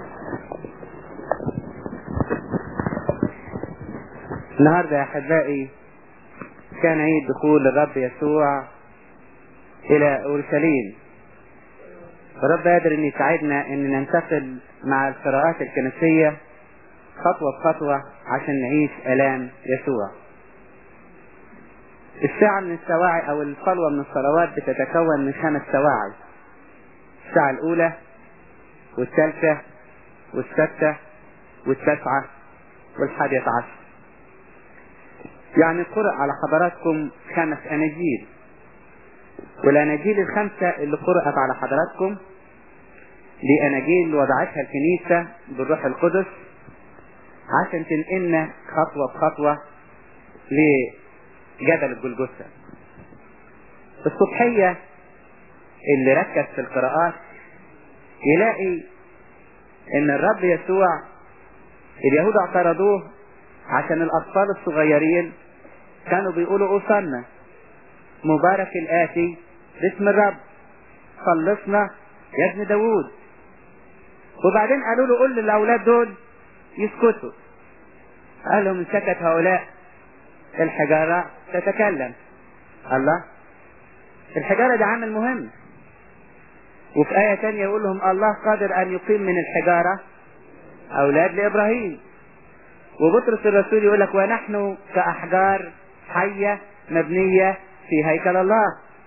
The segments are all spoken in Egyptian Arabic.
النهارده يا احبائي كان عيد دخول الرب يسوع الى اورشليم ورب قادر ان يساعدنا ان ننتقل مع القراءات الكنسية خطوة بخطوة عشان نعيش الام يسوع الساعة من السواعي او الصلوة من الصلوات بتتكون من خمس سواعي الساعة الاولى والثالثة والسادسة والتاسعة والحادية عشر يعني قرأ على حضراتكم خمس أناجيل والأناجيل الخمسة اللي قرأت على حضراتكم دي أناجيل وضعتها الكنيسة بالروح القدس عشان تنقلنا خطوة بخطوة لجبل الجلجثة الصبحية اللي ركز في القراءات يلاقي ان الرب يسوع اليهود اعترضوه عشان الاطفال الصغيرين كانوا بيقولوا اوصلنا مبارك الاتي باسم الرب خلصنا يا ابن داوود وبعدين قالوا له قول للاولاد دول يسكتوا قال لهم ان سكت هؤلاء الحجارة تتكلم الله الحجارة ده عامل مهم وفي آية تانية يقول لهم الله قادر أن يقيم من الحجارة أولاد لإبراهيم وبطرس الرسول يقول لك ونحن كأحجار حية مبنية في هيكل الله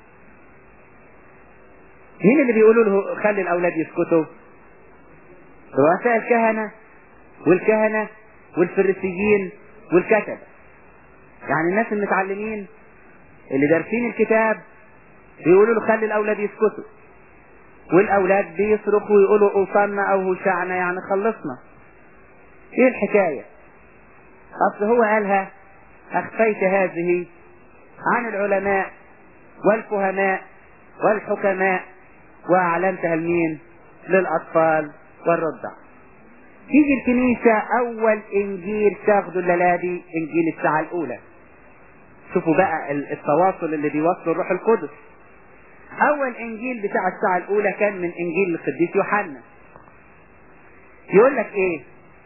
مين اللي بيقولوا له خلي الأولاد يسكتوا رؤساء الكهنة والكهنة والفريسيين والكتبة يعني الناس المتعلمين اللي دارسين الكتاب بيقولوا له خلي الأولاد يسكتوا والأولاد بيصرخوا ويقولوا أوصلنا أو هشعنا يعني خلصنا ايه الحكاية اصل هو قالها اخفيت هذه عن العلماء والفهماء والحكماء واعلنتها لمين للاطفال والرضع تيجي الكنيسة اول انجيل تاخده الليلة دي انجيل الساعة الاولى شوفوا بقى التواصل اللي بيوصل الروح القدس اول انجيل بتاع الساعة الاولى كان من انجيل القديس يوحنا يقول لك ايه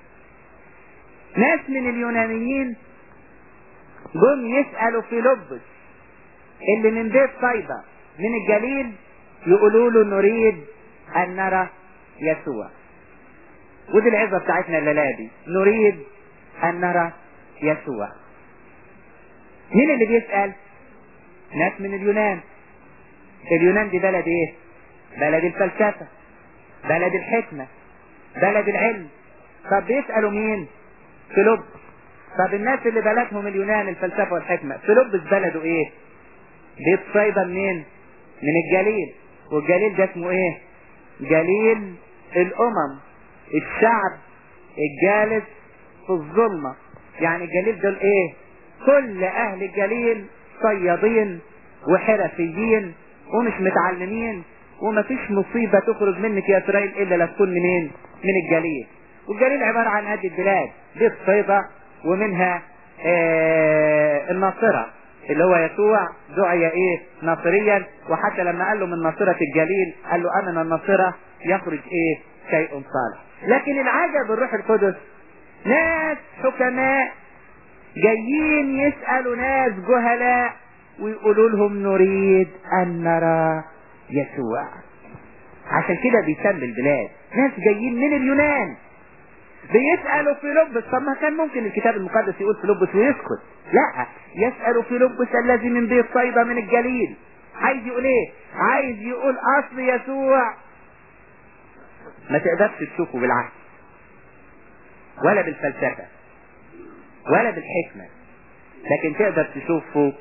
ناس من اليونانيين جم يسألوا فيلبس اللي من بيت طيبة من الجليل يقولوا له نريد أن نرى يسوع ودي العظة بتاعتنا الليلة دي نريد أن نرى يسوع مين اللي بيسأل ناس من اليونان اليونان دي بلد ايه بلد الفلسفة بلد الحكمة بلد العلم طب بيسألوا مين فيلبس طب الناس اللي بلدهم اليونان الفلسفة والحكمة فيلبس بلده ايه بيت صيدا منين من الجليل والجليل ده اسمه ايه جليل الامم الشعب الجالس في الظلمة يعني الجليل دول ايه كل اهل الجليل صيادين وحرفيين ومش متعلمين ومفيش مصيبة تخرج منك يا اسرائيل الا لا تكون منين من الجليل والجليل عبارة عن هذه البلاد بيت صيدا ومنها آه الناصرة اللي هو يسوع دعي ايه ناصريا وحتى لما قال له من ناصرة الجليل قال له امن الناصرة يخرج ايه شيء صالح لكن العجب الروح القدس ناس حكماء جايين يسألوا ناس جهلاء ويقولوا لهم نريد ان نرى يسوع عشان كده بيسمي البلاد ناس جايين من اليونان بيسألوا فيلبس طب ما كان ممكن الكتاب المقدس يقول فيلبس ويسكت لا يسألوا فيلبس الذي من بيت صيدا من الجليل عايز يقول ايه عايز يقول اصل يسوع ما تقدرش تشوفه بالعقل ولا بالفلسفة ولا بالحكمة لكن تقدر تشوفه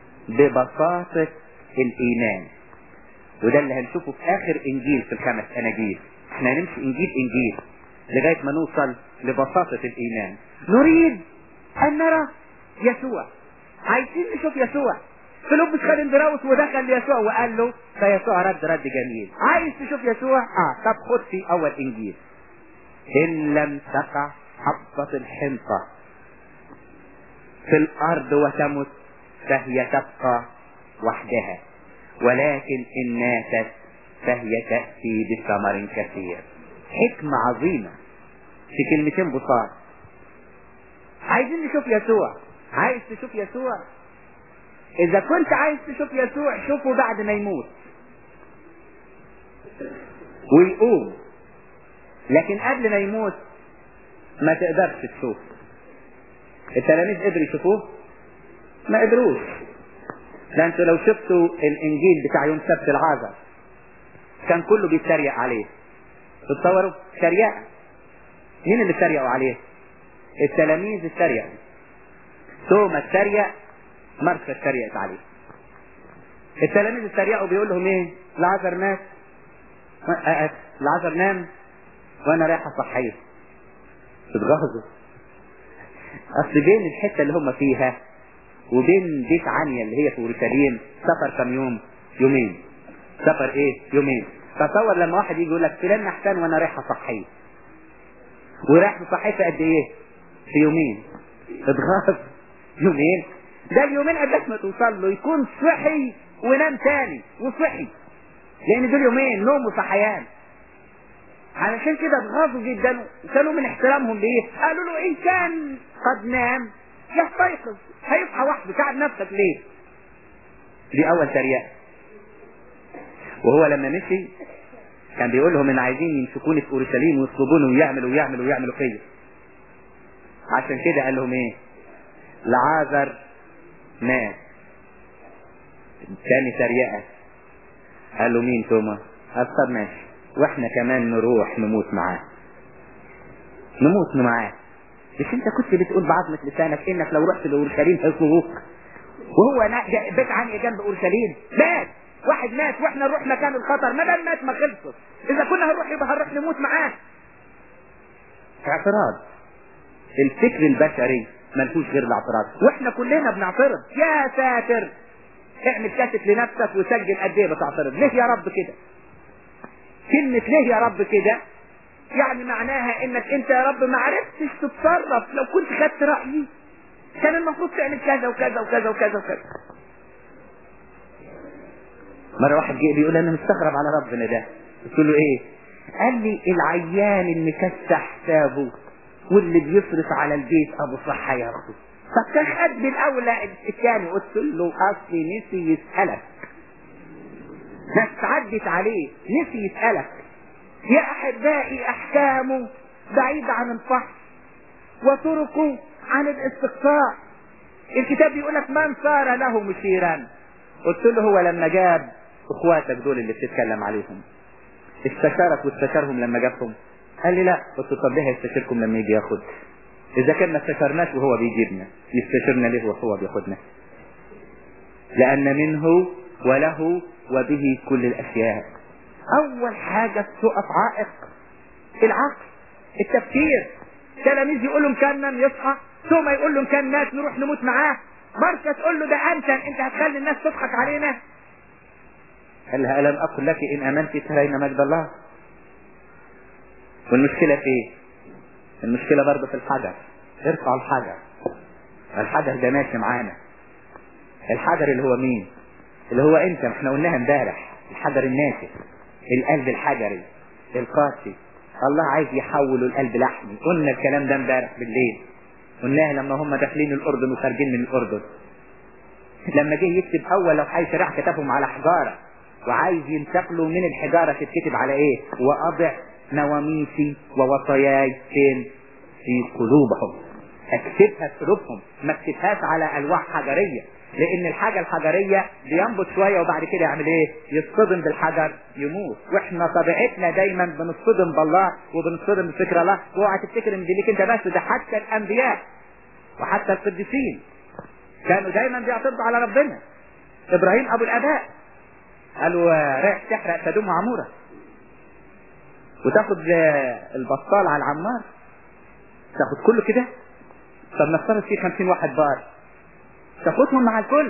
ببساطة الإيمان وده اللي هنشوفه في آخر إنجيل في الخمس أناجيل احنا هنمشي إنجيل إنجيل لغاية ما نوصل لبساطة الإيمان نريد أن نرى يسوع عايزين نشوف يسوع فيلبس خد اندراوس ودخل ليسوع وقال له فيسوع رد رد جميل عايز تشوف يسوع اه طب خد في اول انجيل ان لم تقع حبة الحنطة في الارض وتمت فهي تبقى وحدها ولكن ان ماتت فهي تأتي بثمر كثير حكمة عظيمة في كلمتين بساط عايزين نشوف يسوع عايز تشوف يسوع اذا كنت عايز تشوف يسوع شوفه بعد ما يموت ويقوم لكن قبل ما يموت ما تقدرش تشوف التلاميذ قدروا يشوفوه ما قدروش ده انتوا لو شفتوا الانجيل بتاع يوم سبت العازر كان كله بيتريق عليه تتصوروا تريقة مين اللي اتريقوا عليه التلاميذ اتريقوا توما اتريق مرثا اتريقت عليه التلاميذ اتريقوا بيقول لهم ايه العذر مات العذر نام وانا رايح اصحيه تتغهظوا اصل بين الحته اللي هم فيها وبين بيت عنيا اللي هي في اورشليم سفر كم يوم يومين سفر ايه يومين تصور لما واحد يجي يقول لك فلان محتان وانا رايح اصحيه ورايح تصحيه في قد ايه في يومين اتغاظ يومين ده اليومين قدك ما توصل له يكون صحي ونام تاني وصحي لان دول يومين نوم وصحيان علشان كده اتغاظوا جدا وكانوا من احترامهم ليه قالوا له ان كان قد نام يستيقظ هيصحى وحده تعب نفسك ليه دي اول تريقه وهو لما مشي كان بيقول لهم ان عايزين يمسكوني في اورشليم ويصلبوني ويعملوا ويعملوا ويعملوا فيا عشان كده قال لهم ايه لعازر مات تاني تريقه قال له مين توما قال طب ماشي واحنا كمان نروح نموت معاه نموت معاه مش انت كنت بتقول بعظمة لسانك انك لو رحت لاورشليم هيصلبوك وهو بيت عني جنب اورشليم مات واحد مات واحنا نروح مكان الخطر ما دام مات ما خلصت اذا كنا هنروح يبقى هنروح نموت معاه اعتراض الفكر البشري ملهوش غير الاعتراض واحنا كلنا بنعترض يا ساتر اعمل كاسف لنفسك وسجل قد ايه بتعترض ليه يا رب كده كلمة ليه يا رب كده يعني معناها انك انت يا رب ما عرفتش تتصرف لو كنت خدت رأيي كان المفروض تعمل كذا وكذا وكذا وكذا وكذا مرة واحد جه بيقول انا مستغرب على ربنا ده قلت له ايه قال لي العيان اللي كسح حسابه واللي بيصرف على البيت ابو صحة ياخده طب كان خد بالاولى الثاني قلت له اصلي نسي يسألك ناس عدت عليه نسي يسألك يا احبائي احكامه بعيدة عن الفحص وطرقه عن الاستقصاء الكتاب بيقول لك من صار له مشيرا قلت له هو لما جاب اخواتك دول اللي بتتكلم عليهم استشارك واستشارهم لما جابهم قال لي لا قلت طب ليه هيستشيركم لما يجي ياخد اذا كان ما استشرناش وهو بيجيبنا يستشيرنا ليه وهو بياخدنا لان منه وله وبه كل الاشياء اول حاجة تقف عائق العقل التفكير تلاميذ يقول لهم كان نام يصحى ثم يقول لهم كان مات نروح نموت معاه مركز تقول له ده انت انت هتخلي الناس تضحك علينا قال لها الم اقل لك ان امنت ترين مجد الله والمشكلة في ايه المشكلة برضه في الحجر ارفع الحجر الحجر ده ماشي معانا الحجر اللي هو مين اللي هو انت احنا قلناها امبارح الحجر الناشف القلب الحجري القاسي الله عايز يحول القلب لحمي قلنا الكلام ده امبارح بالليل قلناها لما هم داخلين الاردن وخارجين من الاردن لما جه يكتب اول لو حي شرع كتبهم على حجاره وعايز ينتقلوا من الحجاره تتكتب على ايه واضع نواميسي ووصاياي فين في قلوبهم اكتبها في قلوبهم ما اكتبهاش على الواح حجريه لان الحاجة الحجرية بينبت شوية وبعد كده يعمل ايه يصطدم بالحجر يموت واحنا طبيعتنا دايما بنصطدم بالله وبنصطدم بفكر الله واوعى تفتكر ان دي ليك انت بس ده حتى الانبياء وحتى القديسين كانوا دايما بيعترضوا على ربنا ابراهيم ابو الاباء قالوا رايح تحرق سدوم وعمورة وتاخد البطال على العمار تاخد كله كده طب نفترض فيه خمسين واحد بار تاخدهم مع الكل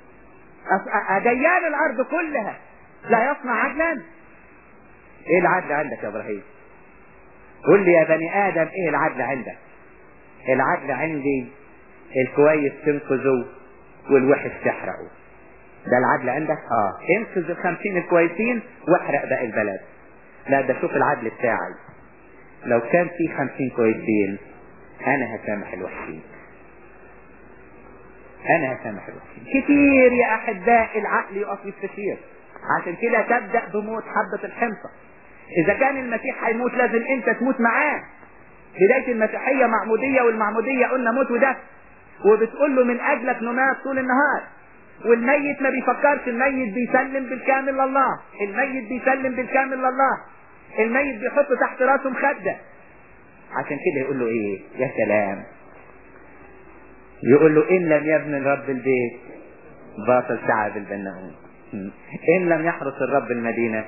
أديان الأرض كلها لا يصنع عدلا إيه العدل عندك يا إبراهيم قل لي يا بني آدم إيه العدل عندك العدل عندي الكويس تنقذه والوحش تحرقه ده العدل عندك اه انقذ الخمسين الكويسين واحرق باقي البلد لا ده شوف العدل بتاعي لو كان في خمسين كويسين انا هسامح الوحشين انا هسامح الوحشين كتير يا احباء العقل يقف يستشير عشان كده تبدأ بموت حبة الحنطة اذا كان المسيح هيموت لازم انت تموت معاه بداية المسيحية معمودية والمعمودية قلنا موت ودفن وبتقول له من اجلك نمات طول النهار والميت ما بيفكرش الميت بيسلم بالكامل لله الميت بيسلم بالكامل لله الميت بيحط تحت راسه مخدة عشان كده يقول له ايه يا سلام يقول له ان لم يبني الرب البيت باطل تعب البناؤون ان لم يحرس الرب المدينة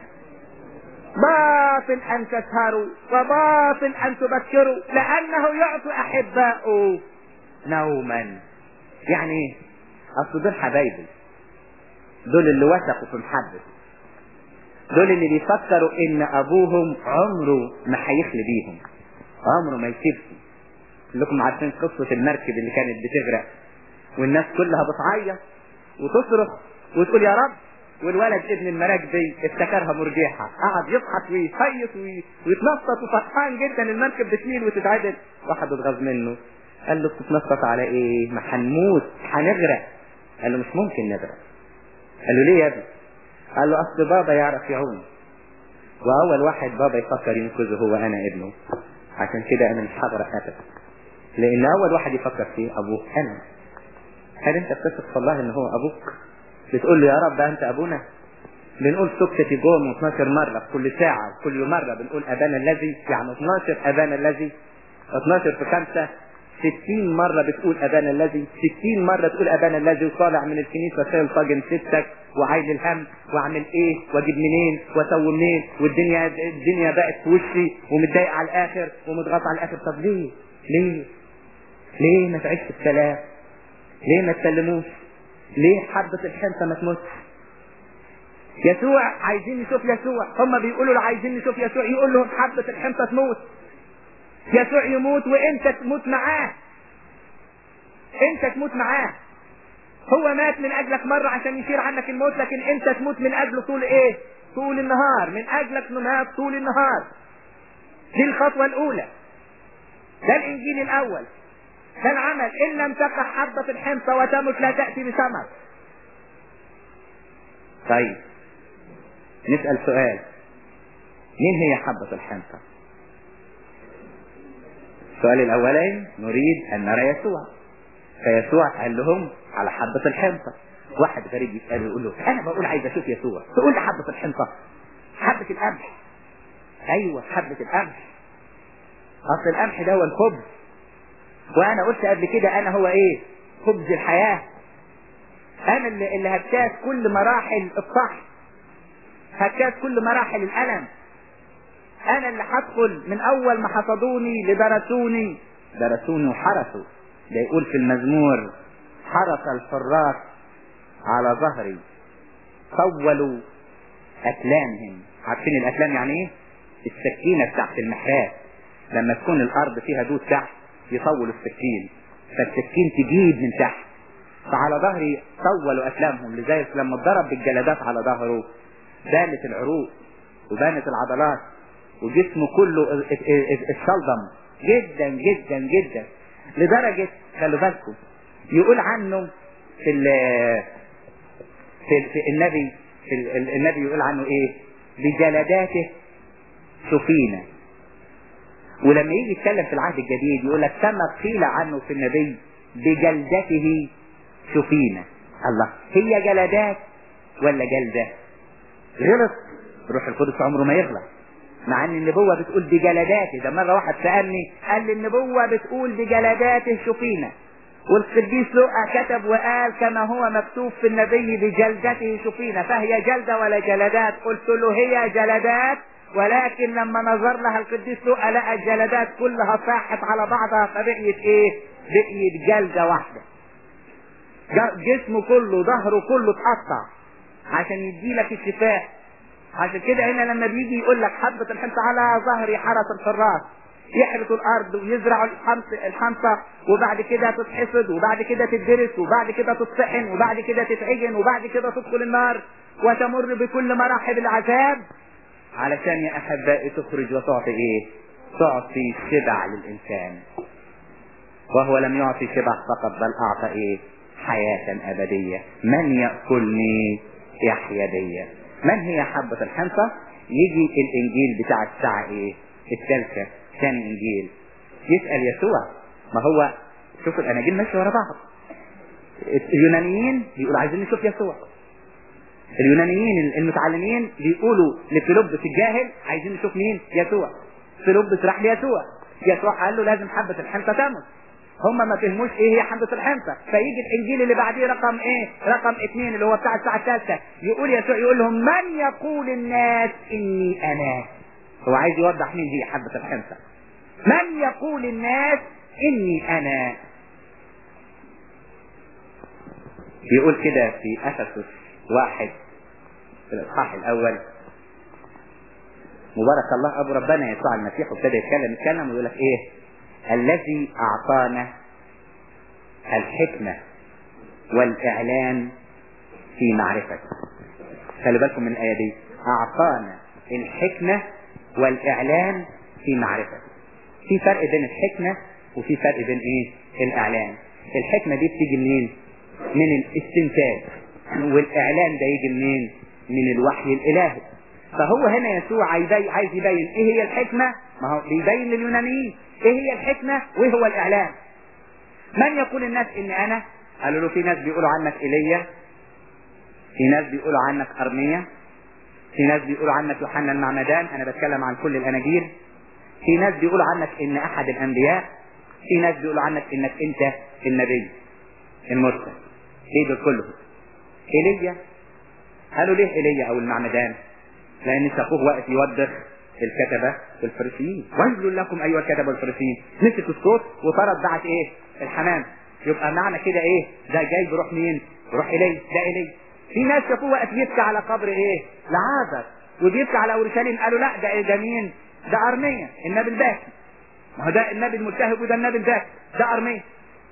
باطل ان تسهروا وباطل ان تبكروا لانه يعطي احباؤه نوما يعني ايه اصل دول حبايبي دول اللي وثقوا في محبة دول اللي بيفكروا ان ابوهم عمره ما هيخلي بيهم عمره ما يسيبهم كلكم عارفين قصة المركب اللي كانت بتغرق والناس كلها بتعيط وتصرخ وتقول يا رب والولد ابن المراكبي افتكرها مرجيحة قعد يضحك ويصيط ويتنطط وفرحان جدا المركب بتميل وتتعدل واحد اتغاظ منه قال له بتتنطط على ايه ما هنموت هنغرق قال له مش ممكن نغرق قال له ليه يا ابني قال له اصل بابا يعرف يعوم واول واحد بابا يفكر ينقذه هو انا ابنه عشان كده انا مش هغرق ابدا لان اول واحد يفكر فيه ابوه انا هل انت بتثق في الله ان هو ابوك بتقول له يا رب انت ابونا بنقول سكتي جوم 12 مرة في كل ساعة كل مرة بنقول ابانا الذي يعني 12 ابانا الذي 12 في خمسة 60 مرة بتقول أبانا الذي 60 مرة تقول أبانا الذي وطالع من الكنيسة شايل طاجن ستك وعايل الهم واعمل ايه واجيب منين واسوي منين والدنيا الدنيا بقت في وشي ومتضايق على الاخر ومضغوط على الاخر طب ليه؟ ليه؟ ليه ما تعيش في السلام؟ ليه ما تسلموش؟ ليه حبة الحنطة ما تموتش؟ يسوع عايزين نشوف يسوع هم بيقولوا له عايزين نشوف يسوع يقول لهم حبة الحنطة تموت يسوع يموت وانت تموت معاه انت تموت معاه هو مات من اجلك مرة عشان يشير عنك الموت لكن انت تموت من اجله طول ايه طول النهار من اجلك نمات طول النهار دي الخطوة الاولى ده الانجيل الاول ده العمل ان لم تقع حبة الحنطة وتمت لا تأتي بثمر طيب نسأل سؤال مين هي حبة الحنطة السؤال الاولاني نريد ان نرى يسوع فيسوع قال لهم على حبة الحنطة واحد غريب يسأله يقول له انا بقول عايز اشوف يسوع تقول لي حبة الحنطة حبة القمح ايوه حبة القمح اصل القمح ده هو الخبز وانا قلت قبل كده انا هو ايه خبز الحياة انا اللي, اللي هجتاز كل مراحل الطحن هجتاز كل مراحل الالم انا اللي هدخل من اول ما حصدوني لدرسوني درسوني وحرسوا ده يقول في المزمور حرس الحراس على ظهري طولوا اكلامهم عارفين الاكلام يعني ايه السكينة بتاعت المحراب لما تكون الارض فيها دود تحت يطولوا السكين فالسكين تجيب من تحت فعلى ظهري طولوا اكلامهم لذلك لما اتضرب بالجلدات على ظهره بانت العروق وبانت العضلات وجسمه كله اتشلضم جدا جدا جدا لدرجة خلوا بالكم يقول عنه في ال في, في النبي في ال النبي يقول عنه ايه بجلداته شفينا ولما يجي يتكلم في العهد الجديد يقول لك كما قيل عنه في النبي بجلدته شفينا الله هي جلدات ولا جلدة غلط روح القدس عمره ما يغلط مع ان النبوة بتقول بجلداته ده مرة واحد سألني قال لي النبوة بتقول بجلداته شفينا والقديس لقى كتب وقال كما هو مكتوب في النبي بجلدته شفينا فهي جلدة ولا جلدات قلت له هي جلدات ولكن لما نظر لها القديس لقى لقى الجلدات كلها صاحت على بعضها فبقيت ايه بقيت جلدة واحدة جسمه كله ظهره كله اتقطع عشان يديلك الشفاء عشان كده هنا لما بيجي يقول لك حبة الحنطة على ظهري حرس الحراس يحرثوا الارض ويزرعوا الحنطة وبعد كده تتحصد وبعد كده تدرس وبعد كده تطحن وبعد كده تتعجن وبعد كده تدخل النار وتمر بكل مراحل العذاب علشان يا احبائي تخرج وتعطي ايه تعطي شبع للإنسان وهو لم يعطي شبع فقط بل أعطى إيه حياة أبدية من يأكلني يحيا بيا من هي حبة الحنطة يجي الإنجيل بتاع الساعة إيه الثالثة ثاني إنجيل يسأل يسوع ما هو شوفوا الأناجيل ماشية ورا بعض اليونانيين بيقولوا عايزين نشوف يسوع اليونانيين المتعلمين بيقولوا لفيلبس الجاهل عايزين نشوف مين يسوع فيلبس راح ليسوع يسوع قال له لازم حبة الحنطة تمت هم ما فهموش ايه هي حبة الحنطة فيجي الانجيل اللي بعديه رقم ايه رقم اثنين اللي هو بتاع الساعة الثالثة يقول يسوع يقول لهم من يقول الناس اني انا هو عايز يوضح مين هي حبة الحنطة من يقول الناس اني انا يقول كده في افسس واحد في الاصحاح الاول مبارك الله ابو ربنا يسوع المسيح وابتدى يتكلم يتكلم ويقول لك ايه الذي اعطانا الحكمة والاعلان في معرفته خلي بالكم من الايه دي اعطانا الحكمة والاعلان في معرفته في فرق بين الحكمة وفي فرق بين ايه الاعلان الحكمة دي بتيجي منين من الاستنتاج والاعلان ده يجي منين من الوحي الالهي فهو هنا يسوع عايز يبين ايه هي الحكمة ما هو بيبين لليونانيين ايه هي الحكمة وايه هو الاعلان من يقول الناس اني انا قالوا له في ناس بيقولوا عنك ايليا في ناس بيقولوا عنك ارميا في ناس بيقولوا عنك يوحنا المعمدان انا بتكلم عن كل الاناجيل في ناس بيقولوا عنك ان احد الانبياء في ناس بيقولوا عنك انك انت النبي المرسل ايه دول كلهم ايليا قالوا ليه ايليا او المعمدان لان شافوه واقف يوبخ الكتبة والفريسيين ويل لكم ايها الكتبة والفريسيين مسك الصوت وطرد بعت ايه الحمام يبقى معنى كده ايه ده جاي بروح مين بروح الي ده الي في ناس شافوه واقف يبكي على قبر ايه لعازر وبيبكي على اورشليم قالوا لا ده إيه ده مين ده ارميا النبي الباكي ما هو ده النبي الملتهب وده النبي الباكي ده ارميا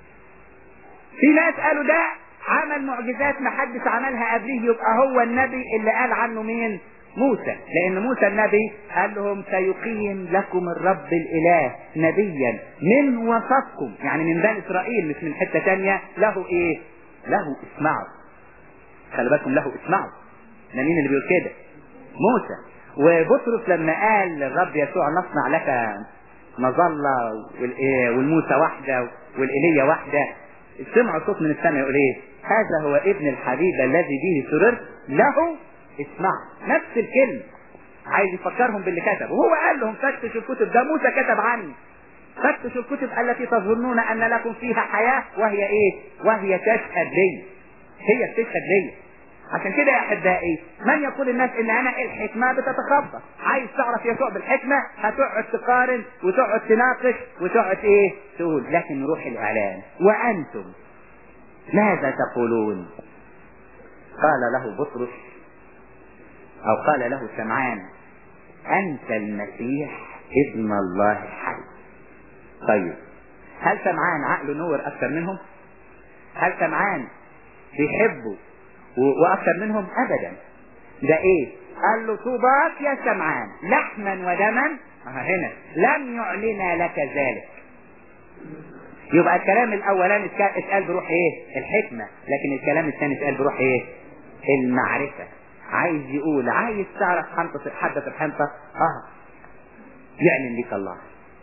في ناس قالوا ده عمل معجزات ما حدش عملها قبليه يبقى هو النبي اللي قال عنه مين موسى لان موسى النبي قال لهم سيقيم لكم الرب الاله نبيا من وسطكم يعني من بني اسرائيل مش من حتة تانية له ايه له اسمعوا خلي بالكم له اسمعوا ده مين اللي بيقول كده موسى وبطرس لما قال للرب يسوع نصنع لك مظلة والموسى واحدة والإيليا واحدة سمعوا صوت من السماء يقول ايه هذا هو ابن الحبيب الذي به سررت له اسمع نفس الكلمة عايز يفكرهم باللي كتب وهو قال لهم فتشوا الكتب ده موسى كتب عني فتشوا الكتب التي تظنون ان لكم فيها حياة وهي ايه وهي تشهد لي هي بتشهد لي عشان كده يا احبائي من يقول الناس ان انا الحكمة بتتخبط عايز تعرف يسوع بالحكمة هتقعد تقارن وتقعد تناقش وتقعد ايه تقول لكن روح الاعلان وانتم ماذا تقولون قال له بطرس او قال له سمعان انت المسيح ابن الله الحي طيب هل سمعان عقله نور اكثر منهم هل سمعان بيحبوا واكثر منهم ابدا ده ايه قال له طوباك يا سمعان لحما ودما هنا لم يعلن لك ذلك يبقى الكلام الاولاني اتقال بروح ايه الحكمة لكن الكلام الثاني اتقال بروح ايه المعرفة عايز يقول عايز تعرف حنطة حدث الحنطة اه يعلن لك الله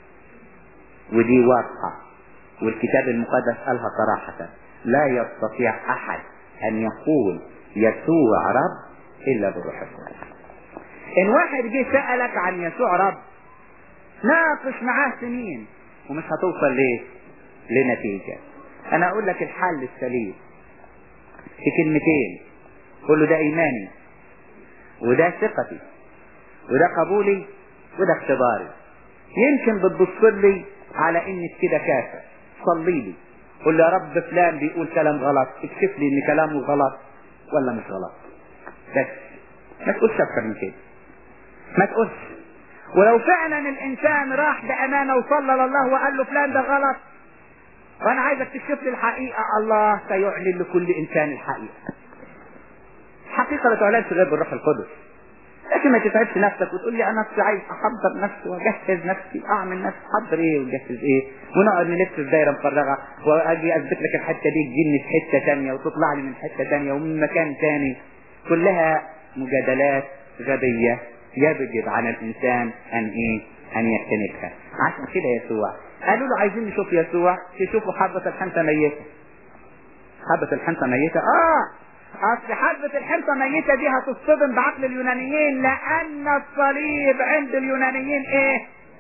ودي واضحة والكتاب المقدس قالها صراحة لا يستطيع احد ان يقول يسوع رب الا بالروح القدس ان واحد جه سألك عن يسوع رب ناقش معاه سنين ومش هتوصل ليه لنتيجة انا اقول لك الحل السليم في كلمتين قول له ده ايماني وده ثقتي وده قبولي وده اختباري يمكن بتبص لي على انك كده كافر صلي لي قول لي يا رب فلان بيقول كلام غلط اكشف لي ان كلامه غلط ولا مش غلط بس ما تقولش اكتر من كده ما تقولش ولو فعلا الانسان راح بامانه وصلى لله وقال له فلان ده غلط وانا عايزك تكشف لي الحقيقه الله سيعلن لكل انسان الحقيقه الحقيقه لا تعلنش غير بالروح القدس لكن ما تتعبش نفسك وتقول لي انا أصل عايز احضر نفسي واجهز نفسي اعمل نفسي احضر ايه وجهز ايه ونقعد نلف في دايره مفرغه واجي اثبت لك الحته دي تجيني في حته ثانيه وتطلع لي من حته ثانيه ومن مكان ثاني كلها مجادلات غبيه يجب على الانسان ان ايه ان يجتنبها عشان كده يسوع قالوا له عايزين نشوف يسوع تشوفوا حبة الحنطة ميتة حبة الحنطة ميتة اه اصل حبة الحنطة ميتة دي هتصطدم بعقل اليونانيين لان الصليب عند اليونانيين ايه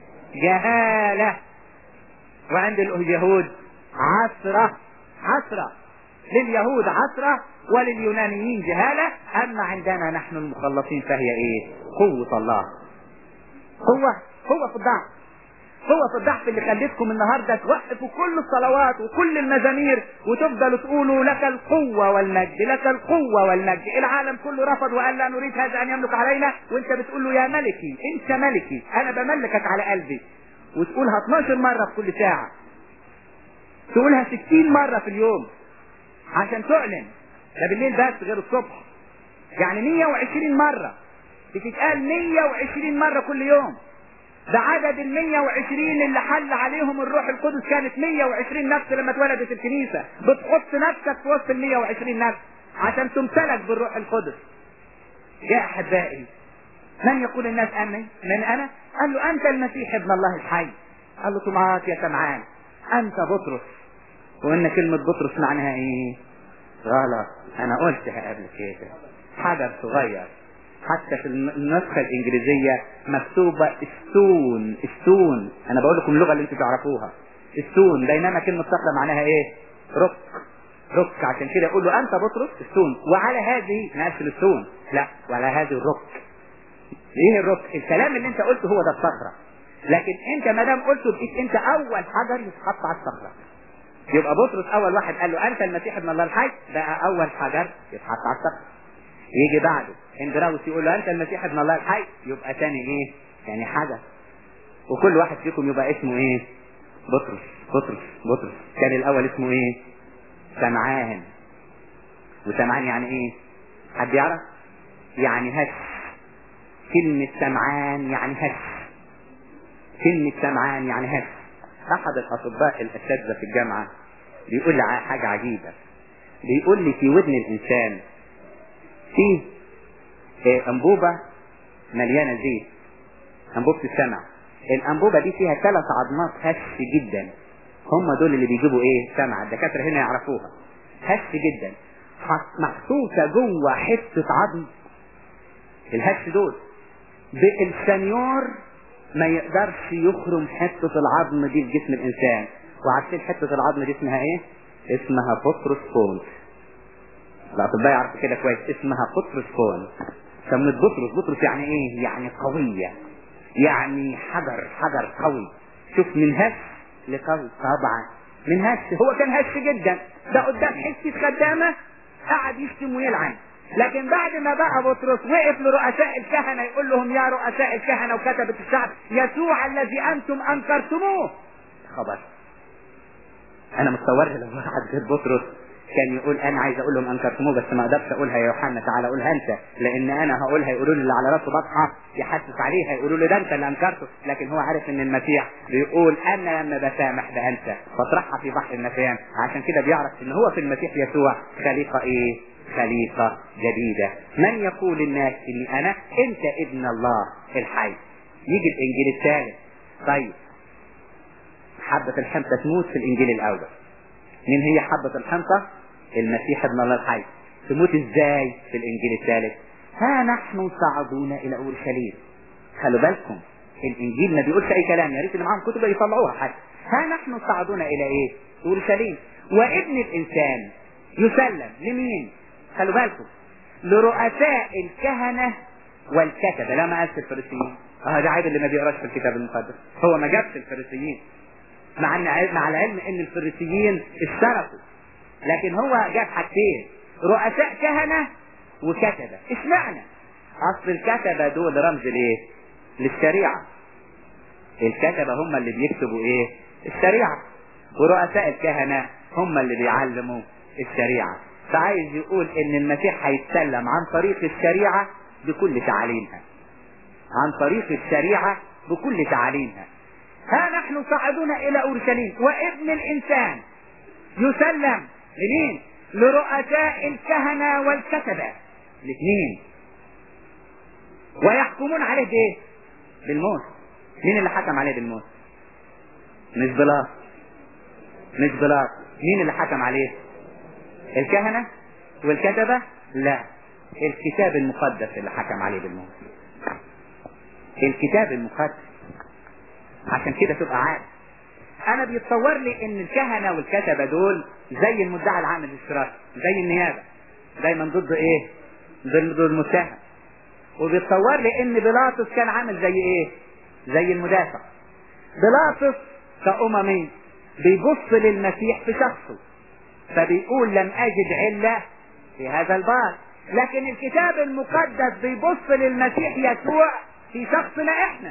جهالة وعند اليهود عسرة عسرة لليهود عسرة ولليونانيين جهالة اما عندنا نحن المخلصين فهي ايه قوة الله هو هو في الضعف هو في الضعف اللي خليتكم النهارده توقفوا كل الصلوات وكل المزامير وتفضلوا تقولوا لك القوة والمجد لك القوة والمجد العالم كله رفض وقال لا نريد هذا ان يملك علينا وانت بتقول له يا ملكي انت ملكي انا بملكك على قلبي وتقولها 12 مرة في كل ساعة تقولها 60 مرة في اليوم عشان تعلن ده بالليل بس غير الصبح يعني 120 مرة بتتقال 120 مرة كل يوم ده عدد ال 120 اللي حل عليهم الروح القدس كانت 120 نفس لما اتولدت الكنيسة بتحط نفسك في وسط ال 120 نفس عشان تمتلك بالروح القدس يا احبائي من يقول الناس اني من انا قال له انت المسيح ابن الله الحي قال له طمعات يا سمعان انت بطرس وان كلمة بطرس معناها ايه غلط انا قلتها قبل كده حجر صغير حتى في النسخة الإنجليزية مكتوبة ستون ستون أنا بقول لكم اللغة اللي أنتوا تعرفوها ستون بينما كلمة صخرة معناها إيه؟ رك رك عشان كده يقول له أنت بطرس ستون وعلى هذه ما قالش الستون لا وعلى هذه الرك إيه الرك؟ الكلام اللي أنت قلته هو ده الصخرة لكن أنت ما دام قلته بقيت أنت أول حجر يتحط على الصخرة يبقى بطرس أول واحد قال له أنت المسيح ابن الله الحي بقى أول حجر يتحط على الصخرة يجي بعده اندراوس يقول له انت المسيح ابن الله الحي يبقى تاني ايه يعني حاجة وكل واحد فيكم يبقى اسمه ايه بطرس بطرس بطرس كان الاول اسمه ايه سمعان وسمعان يعني ايه حد يعرف يعني هش كلمة سمعان يعني هش كلمة سمعان يعني هش احد الاطباء الاساتذة في الجامعة بيقول لي حاجة عجيبة بيقول لي في ودن الانسان فيه انبوبة مليانة زيت انبوبة السمع الانبوبة دي فيها ثلاث عظمات هش جدا هم دول اللي بيجيبوا ايه سمع الدكاترة هنا يعرفوها هش جدا محطوطة جوه حتة عظم الهش دول بالسنيور ما يقدرش يخرم حتة العظم دي في جسم الانسان وعارفين حتة العظم دي اسمها ايه اسمها بطرس فونت الاطباء يعرفوا كده كويس اسمها بطرس فون سمت بطرس بطرس يعني ايه يعني قوية يعني حجر حجر قوي شوف من هش لقوي طبعا من هش هو كان هش جدا ده قدام حتة خدامة قعد يشتم ويلعن لكن بعد ما بقى بطرس وقف لرؤساء الكهنة يقول لهم يا رؤساء الكهنة وكتبة الشعب يسوع الذي انتم انكرتموه خبر انا متصور لو واحد غير بطرس كان يقول انا عايز اقول لهم انكرتموه بس ما اقدرش اقولها يا يوحنا تعالى قولها انت لان انا هقولها يقولوا لي اللي على راسه بطحه يحسس عليها يقولوا له ده انت اللي انكرته لكن هو عارف ان المسيح بيقول انا لما بسامح بانسى بطرحها في بحر النسيان عشان كده بيعرف ان هو في المسيح يسوع خليقه ايه خليقه جديده من يقول الناس اني انا انت ابن الله الحي يجي الانجيل الثالث طيب حبة الحنطة تموت في الانجيل الاول مين هي حبة الحنطة المسيح ابن الله الحي تموت ازاي في الانجيل الثالث ها نحن صعدون الى اورشليم خلوا بالكم الانجيل ما بيقولش اي كلام يا ريت اللي معاهم كتب يطلعوها حتى ها نحن صعدون الى ايه اورشليم وابن الانسان يسلم لمين خلوا بالكم لرؤساء الكهنة والكتبة لا ما قالش الفريسيين اه ده عيب اللي ما بيقراش في الكتاب المقدس هو ما جابش الفريسيين مع ان مع العلم ان الفريسيين اشتركوا لكن هو جاب حاجتين رؤساء كهنة وكتبة اشمعنى اصل الكتبة دول رمز لايه للشريعة الكتبة هم اللي بيكتبوا ايه الشريعة ورؤساء الكهنة هم اللي بيعلموا الشريعة فعايز يقول ان المسيح هيتسلم عن طريق الشريعة بكل تعاليمها عن طريق الشريعة بكل تعاليمها ها نحن صاعدون الى اورشليم وابن الانسان يسلم لمين لرؤساء الكهنة والكتبة الاثنين ويحكمون عليه بايه بالموت مين اللي حكم عليه بالموت مش بلاط مش بلاط مين اللي حكم عليه الكهنة والكتبة لا الكتاب المقدس اللي حكم عليه بالموت الكتاب المقدس عشان كده تبقى عارف انا بيتصور لي ان الكهنة والكتبة دول زي المدعي العام للاشتراك زي النيابة دايما ضد ايه ضد المتهم وبيتصور لي ان بيلاطس كان عامل زي ايه زي المدافع بيلاطس كأممي بيبص للمسيح في شخصه فبيقول لم اجد علة في هذا البار لكن الكتاب المقدس بيبص للمسيح يسوع في شخصنا احنا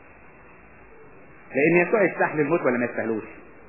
لان يسوع يستاهل الموت ولا ما يستاهلوش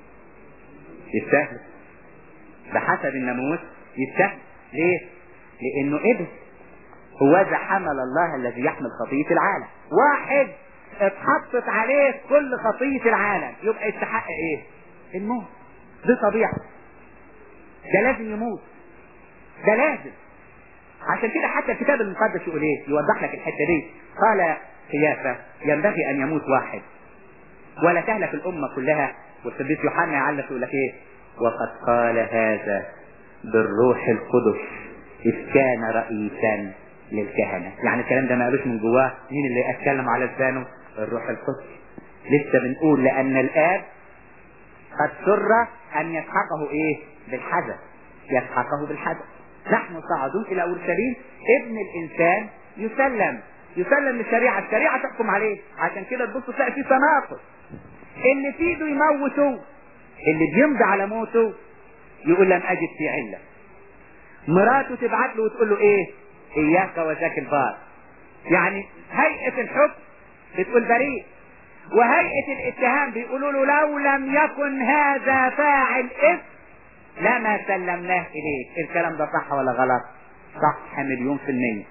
يستاهل بحسب الناموس يستاهل ليه لانه ابن هو ذا حمل الله الذي يحمل خطية العالم واحد اتحطت عليه كل خطية العالم يبقى يستحق ايه الموت دي طبيعة ده لازم يموت ده لازم عشان كده حتى الكتاب المقدس يقول ايه يوضح لك الحتة دي قال قيافة ينبغي ان يموت واحد ولا تهلك الامة كلها والقديس يوحنا يعلق يقول لك ايه وقد قال هذا بالروح القدس اذ كان رئيسا للكهنة يعني الكلام ده ما قالوش من جواه مين اللي اتكلم على لسانه الروح القدس لسه بنقول لان الاب قد سر ان يسحقه ايه بالحدث يسحقه بالحدث نحن صاعدون الى اورشليم ابن الانسان يسلم يسلم للشريعة الشريعة تحكم عليه عشان كده تبص تلاقي فيه تناقض اللي في ايده يموته اللي بيمضي على موته يقول لم اجد في علة مراته تبعت له وتقول له ايه اياك وذاك البار يعني هيئة الحكم بتقول بريء وهيئة الاتهام بيقولوا له لو لم يكن هذا فاعل اسم لما سلمناه اليك الكلام ده صح ولا غلط صح مليون في المية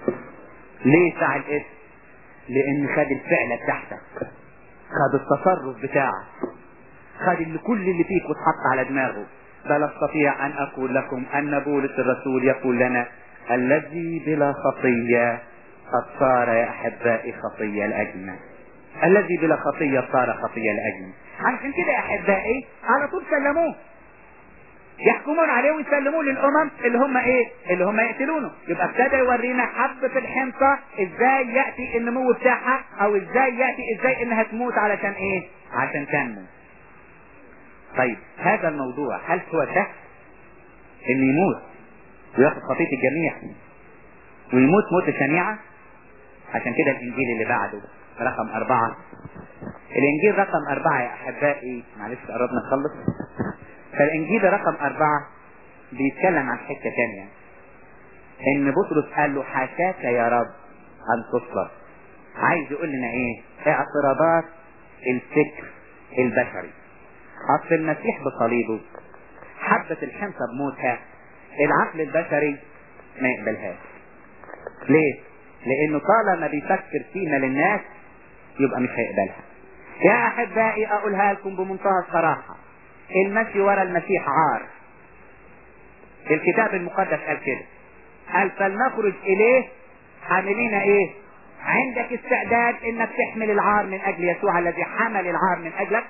ليه فاعل اسم لان خد الفعلة بتاعتك خد التصرف بتاعك خد اللي كل اللي فيك واتحط على دماغه بل استطيع ان اقول لكم ان بولس الرسول يقول لنا الذي بلا خطية قد صار يا احبائي خطية لاجلنا الذي بلا خطية صار خطية لاجلنا عشان كده يا احبائي على طول سلموه يحكمون عليه ويسلموه للامم اللي هم ايه اللي هم يقتلونه يبقى ابتدى يورينا حبة الحنطة ازاي يأتي النمو بتاعها او ازاي يأتي ازاي انها تموت علشان ايه عشان تنمو طيب هذا الموضوع هل هو سهل ان يموت وياخد خطية الجميع ويموت موت شنيعة عشان كده الانجيل اللي بعده رقم اربعة الانجيل رقم اربعة يا احبائي معلش قربنا نخلص فالانجيل رقم اربعة بيتكلم عن حتة تانية ان بطرس قال له حاشاك يا رب ان تصلب عايز يقول لنا ايه اعتراضات الفكر البشري اصل المسيح بصليبه حبة الحنطة بموتها العقل البشري ما يقبلهاش ليه لانه طالما بيفكر فينا للناس يبقى مش هيقبلها يا احبائي اقولها لكم بمنتهى الصراحة المشي ورا المسيح عار الكتاب المقدس قال كده قال فلنخرج اليه حاملين ايه عندك استعداد انك تحمل العار من اجل يسوع الذي حمل العار من اجلك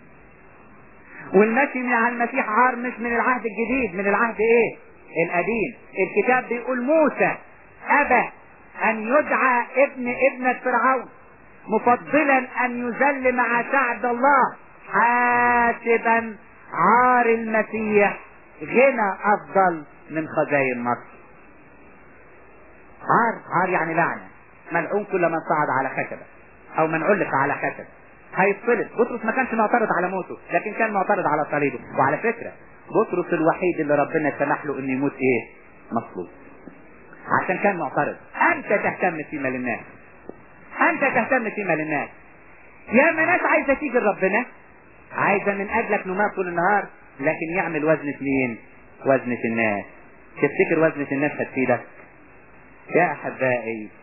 والمشي مع المسيح عار مش من العهد الجديد من العهد ايه القديم الكتاب بيقول موسى ابى ان يدعى ابن ابنة فرعون مفضلا ان يذل مع شعب الله حاسبا عار المسيح غنى افضل من خزاين مصر عار عار يعني لعنة ملعون كل من صعد على خشبة او من علق على خشبة هيطلب بطرس ما كانش معترض على موته لكن كان معترض على صليبه وعلى فكرة بطرس الوحيد اللي ربنا سمح له انه يموت ايه مصلوب عشان كان معترض انت تهتم فيما للناس انت تهتم فيما للناس يا ما ناس عايزه تيجي لربنا عايزه من اجلك نماء طول النهار لكن يعمل وزنة مين وزنة الناس تفتكر وزنة الناس هتفيدك يا احبائي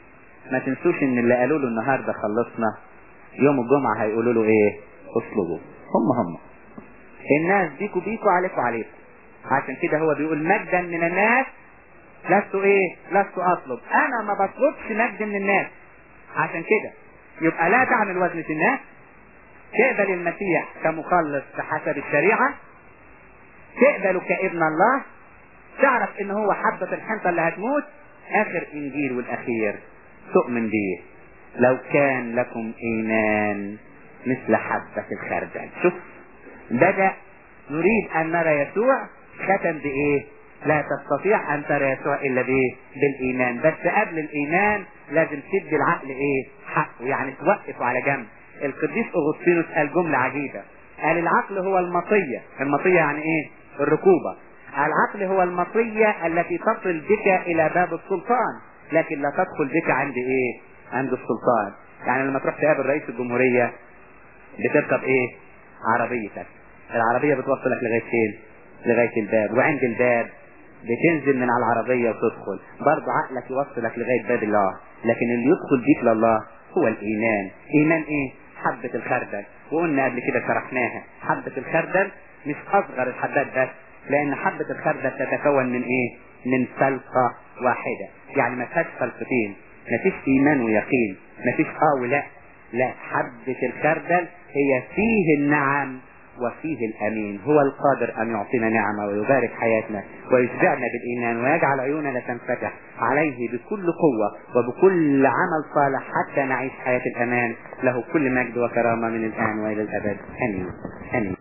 ما تنسوش ان اللي قالوا له النهارده خلصنا يوم الجمعة هيقولوا له ايه اطلبوا هم هم الناس بيكوا بيكوا عليكوا عليكوا عشان كده هو بيقول مجدا من الناس لست ايه لست اطلب انا ما بطلبش مجد من الناس عشان كده يبقى لا تعمل وزنة الناس تقبل المسيح كمخلص بحسب الشريعة تقبله كابن الله تعرف ان هو حبة الحنطة اللي هتموت اخر انجيل والاخير تؤمن بيه لو كان لكم ايمان مثل حبة الخردل شوف بدأ نريد ان نرى يسوع ختم بايه لا تستطيع ان ترى يسوع الا بايه بالايمان بس قبل الايمان لازم تدي العقل ايه حقه يعني توقفه على جنب القديس اغسطينوس قال جملة عجيبة قال العقل هو المطية المطية يعني ايه الركوبة العقل هو المطية التي تصل بك الى باب السلطان لكن لا تدخل بك عند ايه عند السلطان يعني لما تروح تقابل رئيس الجمهورية بتركب ايه عربيتك العربية بتوصلك لغاية فين لغاية الباب وعند الباب بتنزل من على العربية وتدخل برضه عقلك يوصلك لغاية باب الله لكن اللي يدخل بيك لله هو الإيمان إيمان إيه حبة الخردل وقلنا قبل كده شرحناها حبة الخردل مش أصغر الحبات بس لأن حبة الخردل تتكون من إيه من فلقة واحدة يعني ما فيهاش فلقتين ما فيش إيمان ويقين ما فيش آه ولا لا حبة الخردل هي فيه النعم وفيه الأمين هو القادر أن يعطينا نعمة ويبارك حياتنا ويشبعنا بالإيمان ويجعل عيوننا تنفتح عليه بكل قوة وبكل عمل صالح حتى نعيش حياة الأمان له كل مجد وكرامة من الآن وإلى الأبد آمين آمين